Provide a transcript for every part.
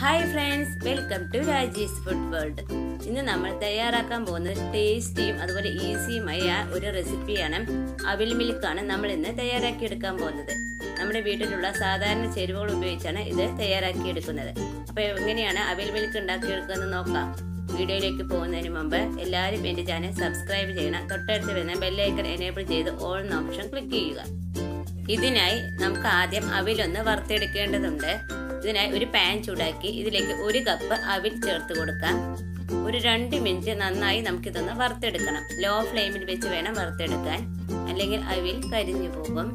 hi friends welcome to Raji's food world ഇന്ന് നമ്മൾ തയ്യാറാക്കാൻ പോകുന്നത് ടേസ്റ്റിയും അതുപോലെ ഈസിയുമായ ഒരു റെസിപ്പിയാണ് അവിൽ മിൽക്കാണ് നമ്മൾ ഇന്ന് തയ്യാറാക്കി എടുക്കാൻ പോകുന്നത് നമ്മുടെ വീട്ടിലുള്ള സാധാരണ ചേരുവകൾ ഉപയോഗിച്ചാണ് ഇത് തയ്യാറാക്കി എടുക്കുന്നത് അപ്പോൾ എങ്ങനെയാണ് അവിൽ മിൽക്ക് ഉണ്ടാക്കിയെടുക്കുന്നത് നോക്കാം വീഡിയോയിലേക്ക് പോകുന്നതിന് മുമ്പ് എല്ലാവരും എൻ്റെ ചാനൽ സബ്സ്ക്രൈബ് ചെയ്യണം തൊട്ടടുത്ത് വരുന്ന ബെല്ലൈക്കൺ എനേബിൾ ചെയ്ത് ഓൾ എന്ന ഓപ്ഷൻ ക്ലിക്ക് ചെയ്യുക ഇതിനായി നമുക്ക് ആദ്യം അവിലൊന്ന് വറുത്തെടുക്കേണ്ടതുണ്ട് ഇതിനായി ഒരു പാൻ ചൂടാക്കി ഇതിലേക്ക് ഒരു കപ്പ് അവിൽ ചേർത്ത് കൊടുക്കാം ഒരു രണ്ട് മിനിറ്റ് നന്നായി നമുക്കിതൊന്ന് വറുത്തെടുക്കണം ലോ ഫ്ലെയിമിൽ വെച്ച് വേണം വറുത്തെടുക്കാൻ അല്ലെങ്കിൽ അവിൽ കരിഞ്ഞു പോകും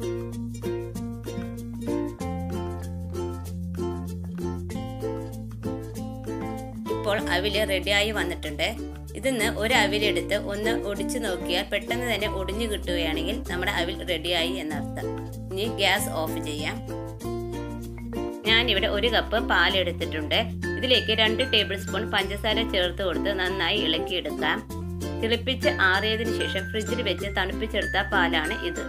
ഇപ്പോൾ അവില് റെഡിയായി വന്നിട്ടുണ്ട് ഇതിന്ന് ഒരു അവിലെടുത്ത് ഒന്ന് ഒടിച്ചു നോക്കിയാൽ പെട്ടെന്ന് തന്നെ ഒടിഞ്ഞു കിട്ടുകയാണെങ്കിൽ നമ്മുടെ അവിൽ റെഡിയായി എന്നർത്ഥം ഇനി ഗ്യാസ് ഓഫ് ചെയ്യാം ഞാനിവിടെ ഒരു കപ്പ് പാൽ എടുത്തിട്ടുണ്ട് ഇതിലേക്ക് രണ്ട് ടേബിൾ സ്പൂൺ പഞ്ചസാര ചേർത്ത് കൊടുത്ത് നന്നായി ഇളക്കിയെടുക്കാം തിളപ്പിച്ച് ആറിയതിനു ശേഷം ഫ്രിഡ്ജിൽ വെച്ച് തണുപ്പിച്ചെടുത്ത പാലാണ് ഇത്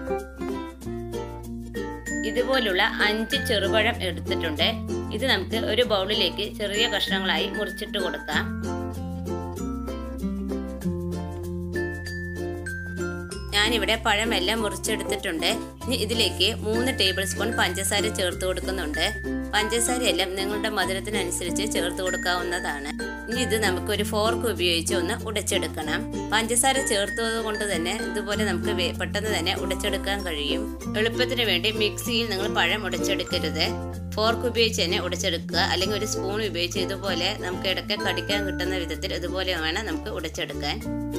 ഇതുപോലുള്ള അഞ്ച് ചെറുപഴം എടുത്തിട്ടുണ്ട് ഇത് നമുക്ക് ഒരു ബൗളിലേക്ക് ചെറിയ കഷ്ണങ്ങളായി മുറിച്ചിട്ട് കൊടുക്കാം ഞാനിവിടെ പഴമെല്ലാം മുറിച്ചെടുത്തിട്ടുണ്ട് ഇനി ഇതിലേക്ക് മൂന്ന് ടേബിൾ സ്പൂൺ പഞ്ചസാര ചേർത്ത് കൊടുക്കുന്നുണ്ട് പഞ്ചസാരയെല്ലാം നിങ്ങളുടെ മധുരത്തിനനുസരിച്ച് ചേർത്ത് കൊടുക്കാവുന്നതാണ് ഇനി ഇത് നമുക്ക് ഒരു ഫോർക്ക് ഉപയോഗിച്ച് ഒന്ന് ഉടച്ചെടുക്കണം പഞ്ചസാര ചേർത്തത് കൊണ്ട് തന്നെ ഇതുപോലെ നമുക്ക് പെട്ടെന്ന് തന്നെ ഉടച്ചെടുക്കാൻ കഴിയും എളുപ്പത്തിന് വേണ്ടി മിക്സിയിൽ നിങ്ങൾ പഴം ഉടച്ചെടുക്കരുത് ഫോർക്ക് ഉപയോഗിച്ച് തന്നെ ഉടച്ചെടുക്കുക അല്ലെങ്കിൽ ഒരു സ്പൂൺ ഉപയോഗിച്ച് ഇതുപോലെ നമുക്ക് ഇടയ്ക്ക് കടിക്കാൻ കിട്ടുന്ന വിധത്തിൽ ഇതുപോലെ വേണം നമുക്ക് ഉടച്ചെടുക്കാൻ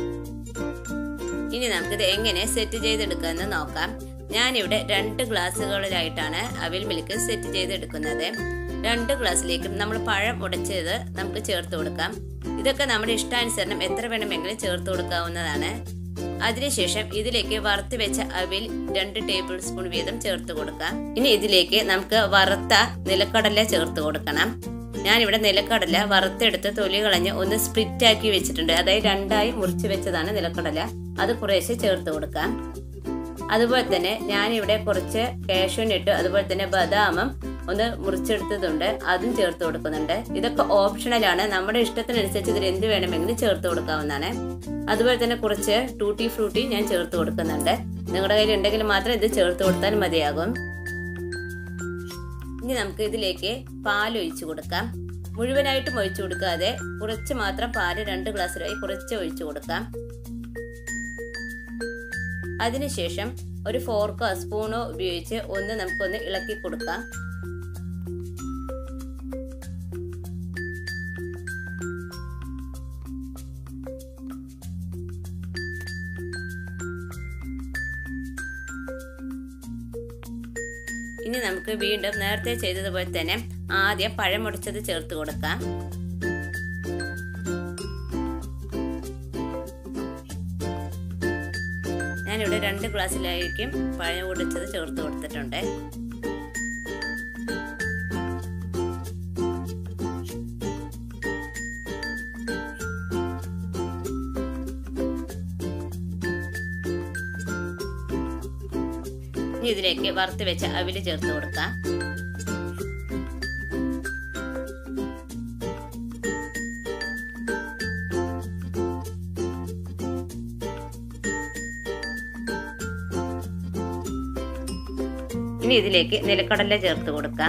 ഇനി നമുക്കിത് എങ്ങനെ സെറ്റ് ചെയ്തെടുക്കാമെന്ന് നോക്കാം ഞാനിവിടെ രണ്ട് ഗ്ലാസ്സുകളിലായിട്ടാണ് അവിൽ മിൽക്ക് സെറ്റ് ചെയ്തെടുക്കുന്നത് രണ്ട് ഗ്ലാസ്സിലേക്കും നമ്മൾ പഴം ഉടച്ചത് നമുക്ക് ചേർത്ത് കൊടുക്കാം ഇതൊക്കെ നമ്മുടെ ഇഷ്ടാനുസരണം എത്ര വേണമെങ്കിലും ചേർത്ത് കൊടുക്കാവുന്നതാണ് അതിനുശേഷം ഇതിലേക്ക് വറുത്ത് വെച്ച അവിൽ രണ്ട് ടേബിൾ സ്പൂൺ വീതം ചേർത്ത് കൊടുക്കാം ഇനി ഇതിലേക്ക് നമുക്ക് വറുത്ത നിലക്കടല ചേർത്ത് കൊടുക്കണം ഞാനിവിടെ നിലക്കടല വറുത്തെടുത്ത് തൊലി കളഞ്ഞ് ഒന്ന് സ്പ്ലിറ്റ് ആക്കി വെച്ചിട്ടുണ്ട് അതായത് രണ്ടായി മുറിച്ച് വെച്ചതാണ് നിലക്കടല അത് കുറേശ്ശെ ചേർത്ത് കൊടുക്കാം അതുപോലെ തന്നെ ഞാനിവിടെ കുറച്ച് കാഷ്യൂനിട്ട് അതുപോലെ തന്നെ ബദാമും ഒന്ന് മുറിച്ചെടുത്തതുണ്ട് അതും ചേർത്ത് കൊടുക്കുന്നുണ്ട് ഇതൊക്കെ ഓപ്ഷണലാണ് നമ്മുടെ ഇഷ്ടത്തിനനുസരിച്ച് ഇതിൽ എന്ത് വേണമെങ്കിലും ചേർത്ത് കൊടുക്കാവുന്നതാണ് അതുപോലെ തന്നെ കുറച്ച് ടൂട്ടി ഫ്രൂട്ടി ഞാൻ ചേർത്ത് കൊടുക്കുന്നുണ്ട് നിങ്ങളുടെ കയ്യിൽ ഉണ്ടെങ്കിൽ മാത്രം ഇത് ചേർത്ത് കൊടുത്താൽ മതിയാകും ഇനി നമുക്ക് ഇതിലേക്ക് പാൽ ഒഴിച്ചു കൊടുക്കാം മുഴുവനായിട്ടും ഒഴിച്ചു കൊടുക്കാതെ കുറച്ച് മാത്രം പാല് രണ്ട് ഗ്ലാസ്സിലായി കുറച്ച് ഒഴിച്ചു കൊടുക്കാം അതിനുശേഷം ഒരു ഫോർക്കോ സ്പൂണോ ഉപയോഗിച്ച് ഒന്ന് നമുക്കൊന്ന് ഇളക്കി കൊടുക്കാം ഇനി നമുക്ക് വീണ്ടും നേരത്തെ ചെയ്തതുപോലെ തന്നെ ആദ്യം പഴമുടിച്ചത് ചേർത്ത് കൊടുക്കാം ഞാനിവിടെ രണ്ട് ഗ്ലാസ്സിലായിരിക്കും പഴം പൊടിച്ചത് ചേർത്ത് കൊടുത്തിട്ടുണ്ട് ഇനി ഇതിലേക്ക് വറുത്ത് വെച്ച അവില് ചേർത്ത് കൊടുക്കാം ഇനി ഇതിലേക്ക് നിലക്കടല ചേർത്ത് കൊടുക്കാം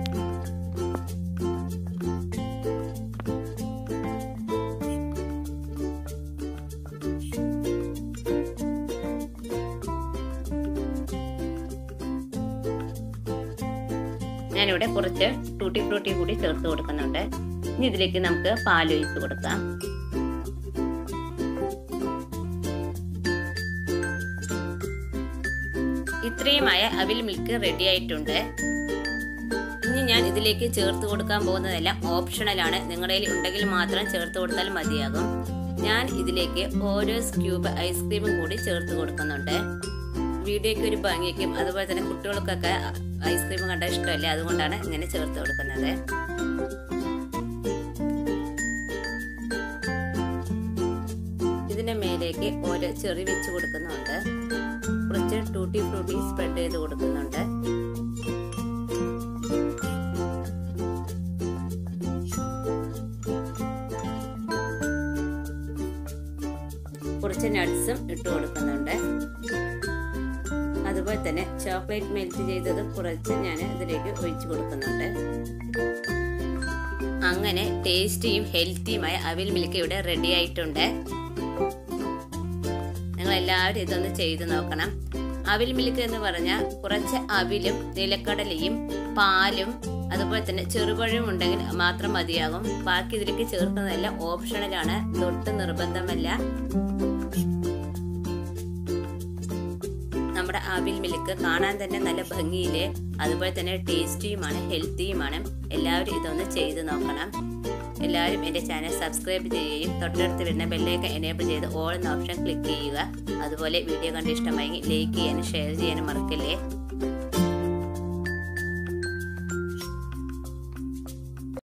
ഞാനിവിടെ കുറച്ച് ടൂട്ടി ഫ്രൂട്ടി കൂടി ചേർത്ത് കൊടുക്കുന്നുണ്ട് ഇനി ഇതിലേക്ക് നമുക്ക് പാൽ ഒഴിച്ച് കൊടുക്കാം ഇത്രയുമായ അവിൽ മിൽക്ക് റെഡി ആയിട്ടുണ്ട് ഇനി ഞാൻ ഇതിലേക്ക് ചേർത്ത് കൊടുക്കാൻ പോകുന്നതെല്ലാം ഓപ്ഷണലാണ് നിങ്ങളുടെ കയ്യിൽ ഉണ്ടെങ്കിൽ മാത്രം ചേർത്ത് കൊടുത്താൽ മതിയാകും ഞാൻ ഇതിലേക്ക് ഓരോ സ്ക്യൂബ് ഐസ്ക്രീമും കൂടി ചേർത്ത് കൊടുക്കുന്നുണ്ട് വീഡിയോയ്ക്ക് ഒരു ഭംഗിക്കും അതുപോലെ തന്നെ കുട്ടികൾക്കൊക്കെ ഐസ്ക്രീം കണ്ട ഇഷ്ടമല്ല അതുകൊണ്ടാണ് ഇങ്ങനെ ചേർത്ത് കൊടുക്കുന്നത് ഇതിന്റെ മേലേക്ക് ഓരോ ചെറി വെച്ച് കൊടുക്കുന്നുണ്ട് കുറച്ച് ടൂട്ടി ഫ്രൂട്ടി സ്പ്രെഡ് ചെയ്ത് കൊടുക്കുന്നുണ്ട് കുറച്ച് നട്ട്സും ഇട്ട് കൊടുക്കുന്നുണ്ട് അതുപോലെ തന്നെ ചോക്ലേറ്റ് മെൽറ്റ് ചെയ്തത് കുറച്ച് ഞാൻ ഇതിലേക്ക് ഒഴിച്ചു കൊടുക്കുന്നുണ്ട് അങ്ങനെ ടേസ്റ്റിയും ഹെൽത്തിയുമായ അവിൽ മിൽക്ക് ഇവിടെ റെഡി ആയിട്ടുണ്ട് നിങ്ങൾ എല്ലാവരും ഇതൊന്ന് ചെയ്തു നോക്കണം അവിൽ മിൽക്ക് എന്ന് പറഞ്ഞാൽ കുറച്ച് അവിലും നിലക്കടലയും പാലും അതുപോലെ തന്നെ ചെറുപഴം ഉണ്ടെങ്കിൽ മാത്രം മതിയാകും ബാക്കി ഇതിലേക്ക് ചേർക്കുന്നതെല്ലാം ഓപ്ഷണലാണ് തൊട്ട് നിർബന്ധമല്ല നമ്മുടെ അവിൽ മിൽക്ക് കാണാൻ തന്നെ നല്ല ഭംഗിയില് അതുപോലെ തന്നെ ടേസ്റ്റിയുമാണ് ഹെൽത്തിയുമാണ് എല്ലാവരും ഇതൊന്ന് ചെയ്ത് നോക്കണം എല്ലാവരും എൻ്റെ ചാനൽ സബ്സ്ക്രൈബ് ചെയ്യുകയും തൊട്ടടുത്ത് വരുന്ന ബെല്ലേക്ക് എനേബിൾ ചെയ്ത് ഓൾ എന്ന ഓപ്ഷൻ ക്ലിക്ക് ചെയ്യുക അതുപോലെ വീഡിയോ കണ്ട് ഇഷ്ടമായെങ്കിൽ ലൈക്ക് ചെയ്യാനും ഷെയർ ചെയ്യാനും മറക്കല്ലേ